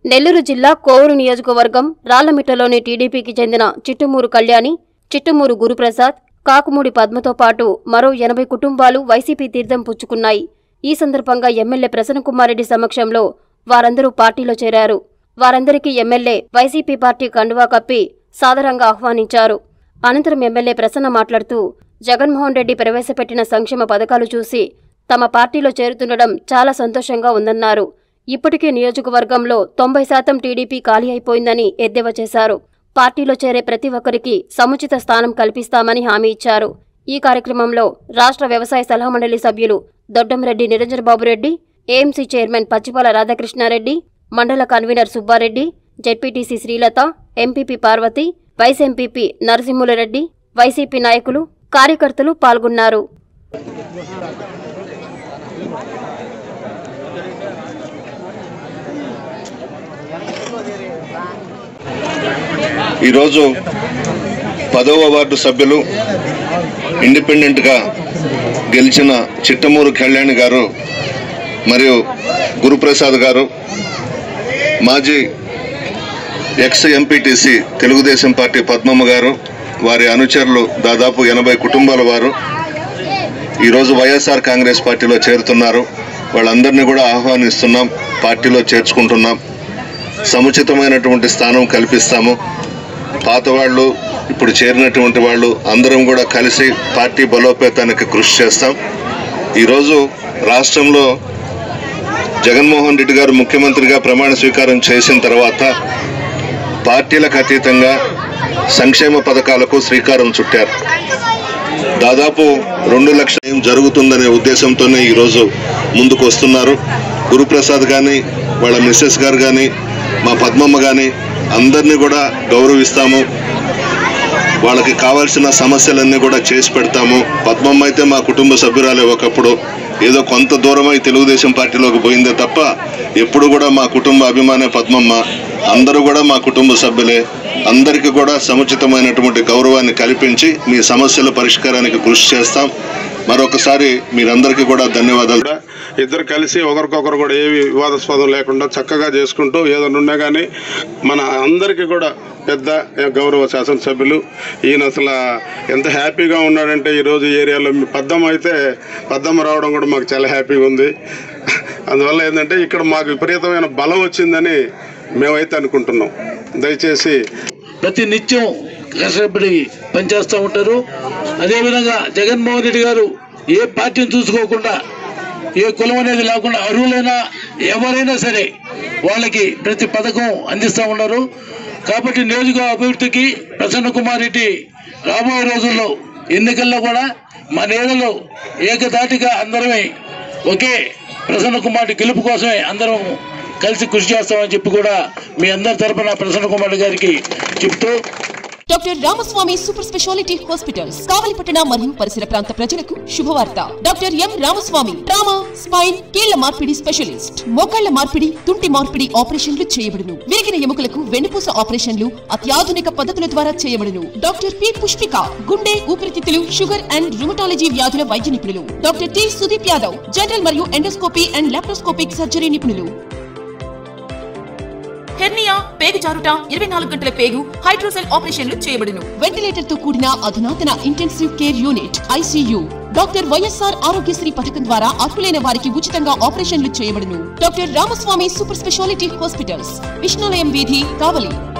నెల్లూరు జిల్లా కోవూరు నియోజకవర్గం రాళ్లమిట్టలోని టీడీపీకి చెందిన చిట్టుమూరు కళ్యాణి చిట్టుమూరు గురుప్రసాద్ కాకుమూడి పద్మతో పాటు మరో ఎనభై కుటుంబాలు వైసీపీ తీర్థం పుచ్చుకున్నాయి ఈ సందర్భంగా ఎమ్మెల్యే ప్రసన్నకుమారెడ్డి సమక్షంలో వారందరూ పార్టీలో చేరారు వారందరికీ ఎమ్మెల్యే వైసీపీ పార్టీ కండువా కప్పి సాదరంగా ఆహ్వానించారు అనంతరం ఎమ్మెల్యే ప్రసన్న మాట్లాడుతూ జగన్మోహన్ రెడ్డి ప్రవేశపెట్టిన సంక్షేమ పథకాలు చూసి తమ పార్టీలో చేరుతుండడం చాలా సంతోషంగా ఉందన్నారు ఇప్పటికే నియోజకవర్గంలో తొంభై శాతం టీడీపీ ఖాళీ అయిపోయిందని ఎద్దేవా చేశారు పార్టీలో చేరే ప్రతి ఒక్కరికి సముచిత స్థానం కల్పిస్తామని హామీ ఇచ్చారు ఈ కార్యక్రమంలో రాష్ట్ర వ్యవసాయ సలహా మండలి సభ్యులు దొడ్డంరెడ్డి నిరంజనబాబురెడ్డి ఏఎంసీ చైర్మన్ పచ్చిపాల రాధాకృష్ణారెడ్డి మండల convener Subbareddy ZPTC Srilatha MPP Parvathi vice MPP Narasimhulareddy YCP నాయకులు కార్యకర్తలు పాల్గొన్నారు ఈరోజు పదవ వార్డు సభ్యులు ఇండిపెండెంట్గా గెలిచిన చిట్టమూరు కళ్యాణి గారు మరియు గురుప్రసాద్ గారు మాజీ ex MPTC Telugudesam party Padmamma garu వారి అనుచరులు దాదాపు ఎనభై కుటుంబాల వారు ఈరోజు వైఎస్ఆర్ కాంగ్రెస్ పార్టీలో చేరుతున్నారు వాళ్ళందరినీ కూడా ఆహ్వానిస్తున్నాం పార్టీలో చేర్చుకుంటున్నాం సముచితమైనటువంటి స్థానం కల్పిస్తాము పాత వాళ్ళు ఇప్పుడు చేరినటువంటి వాళ్ళు అందరం కూడా కలిసి పార్టీ బలోపేతానికి కృషి చేస్తాం ఈరోజు రాష్ట్రంలో జగన్మోహన్ రెడ్డి గారు ముఖ్యమంత్రిగా ప్రమాణ స్వీకారం చేసిన తర్వాత పార్టీలకు అతీతంగా సంక్షేమ పథకాలకు శ్రీకారం చుట్టారు దాదాపు రెండు లక్షల ఏం జరుగుతుందనే ఉద్దేశంతోనే ఈరోజు ముందుకు వస్తున్నారు గురుప్రసాద్ కానీ వాళ్ళ మిస్సెస్ గారు కానీ మా పద్మమ్మ కానీ అందరినీ కూడా గౌరవిస్తాము వాళ్ళకి కావాల్సిన సమస్యలన్నీ కూడా చేసి పెడతాము పద్మమ్మ అయితే మా కుటుంబ సభ్యురాలే ఒకప్పుడు ఏదో కొంత దూరమై తెలుగుదేశం పార్టీలోకి పోయిందే తప్ప ఎప్పుడు కూడా మా కుటుంబ అభిమానే పద్మమ్మ అందరూ కూడా మా కుటుంబ సభ్యులే అందరికీ కూడా సముచితమైనటువంటి గౌరవాన్ని కల్పించి మీ సమస్యల పరిష్కారానికి కృషి చేస్తాం మరొకసారి మీరందరికీ కూడా ధన్యవాదాలు కూడా ఇద్దరు కలిసి ఒకరికొకరు కూడా ఏ వివాదాస్పదం లేకుండా చక్కగా చేసుకుంటూ ఏదైనా ఉన్నా కానీ మన అందరికీ కూడా పెద్ద గౌరవ శాసనసభ్యులు ఈయన అసలు ఎంత హ్యాపీగా ఉన్నాడంటే ఈరోజు ఈ ఏరియాలో మీ పద్దమ్మ అయితే పద్దమ్మ రావడం కూడా మాకు చాలా హ్యాపీగా ఉంది అందువల్ల ఏంటంటే ఇక్కడ మాకు విపరీతమైన బలం వచ్చిందని మేమైతే అనుకుంటున్నాం దయచేసి ప్రతి నిత్యం కష్టపడి పనిచేస్తూ ఉంటారు అదేవిధంగా జగన్మోహన్ రెడ్డి గారు ఏ పార్టీని చూసుకోకుండా ఏ కులం అనేది లేకుండా అర్హులైనా ఎవరైనా సరే వాళ్ళకి ప్రతి పథకం అందిస్తూ ఉన్నారు కాబట్టి నియోజక అభివృద్ధికి ప్రసన్న కుమార్ రెడ్డి రాబోయే రోజుల్లో ఎన్నికల్లో కూడా మా నేలలో ఏకధాటిగా అందరమే ఒకే ప్రసన్న కుమార్ రెడ్డి గెలుపు కోసమే అందరం కలిసి కృషి చేస్తామని చెప్పి కూడా మీ అందరి తరపున ప్రసన్న కుమార్ రెడ్డి గారికి చెప్తూ doctor Ramaswamy super speciality hospitals కావలిపట్టణ మరియు పరిసర ప్రాంత ప్రజలకు శుభవార్త doctor M Ramaswamy trauma spine కీళ్ల మార్పిడి స్పెషలిస్ట్ మోకాళ్ల మార్పిడి తుంటి మార్పిడి ఆపరేషన్లు చేయబడును విరిగిన ఎముకలకు వెన్నుపూస ఆపరేషన్లు అత్యాధునిక పద్ధతుల ద్వారా చేయబడును డాక్టర్ పి పుష్పిక గుండె ఊపిరితిత్తులు షుగర్ అండ్ రుమటాలజీ వ్యాధుల వైద్య నిపుణులు doctor T Sudeep Yadav general మరియు ఎండోస్కోపీ అండ్ లాప్రోస్కోపిక్ సర్జరీ నిపుణులు హెర్నియా పేగు జారుట ఇరవై నాలుగు గంటల పేగు హైడ్రోసెల్ ఆపరేషన్లు చేయబడును వెంటిలేటర్ తో కూడిన అధునాతన intensive care unit ICU doctor YSR Aarogyasri పథకం ద్వారా అర్హులైన వారికి ఉచితంగా ఆపరేషన్లు చేయబడును doctor Ramaswamy super speciality hospitals Vishnulayam వీధి కావలి